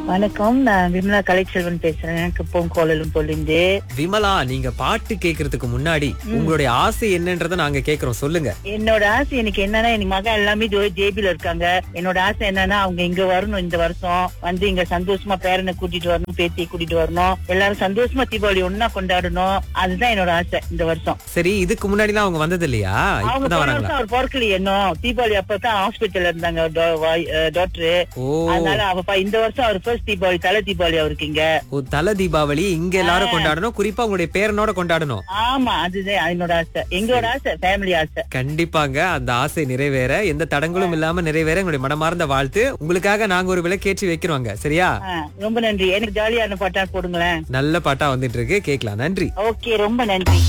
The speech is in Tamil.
வணக்கம் நான் விமலா கலைச்செல்வன் பேசுறேன் எனக்கு கோலலும் பொழிந்து விமலா நீங்க பாட்டு கேக்குறதுக்கு முன்னாடி உங்களுடைய ஆசை என்னன்றத நாங்க கேக்குறோம் சொல்லுங்க என்னோட ஆசை எனக்கு என்னன்னா என் மகன் எல்லாமே ஜேபில இருக்காங்க என்னோட ஆசை என்னன்னா அவங்க இங்க வரணும் இந்த வருஷம் வந்து இங்க சந்தோஷமா பேரனை கூட்டிட்டு வரணும் பேத்தியை கூட்டிட்டு வரணும் எல்லாரும் சந்தோஷமா தீபாவளி ஒன்னா கொண்டாடணும் அதுதான் என்னோட ஆசை இந்த வருஷம் சரி இதுக்கு முன்னாடி எல்லாம் அவங்க வந்தது இல்லையா அவங்க இப்பதான் போன வராங்களா வருஷம் அவர் பிறக்கலையே இன்னும் தீபாவளி அப்பதான் ஹாஸ்பிட்டல்ல இருந்தாங்க டாக்டர் ஓ அதனால அவ இந்த வருஷம் அவர் ஃபர்ஸ்ட் தீபாவளி தலை தீபாவளி அவருக்கு இங்க ஓ தல தீபாவளி இங்க எல்லாரும் கொண்டாடணும் குறிப்பா உங்களுடைய பேரனோட கொண்டாடணும் ஆமா அதுதான் என்னோட ஆசை எங்களோட ஆசை ஃபேமிலி ஆசை கண்டிப்பாங்க அந்த ஆசை நிறைவேற எந்த தடங்களும் இல்லாம நிறைவேற எங்களுடைய மனமார்ந்த வாழ்த்து உங்களுக்காக நாங்க ஒரு விளக்கேற்றி வைக்கிறோங்க சரியா ஆ, ரொம்ப நன்றி எனக்கு ஜாலியான பாட்டா போடுங்களேன் நல்ல பாட்டா வந்துட்டு இருக்கு கேக்கலாம் நன்றி ஓகே ரொம்ப நன்றி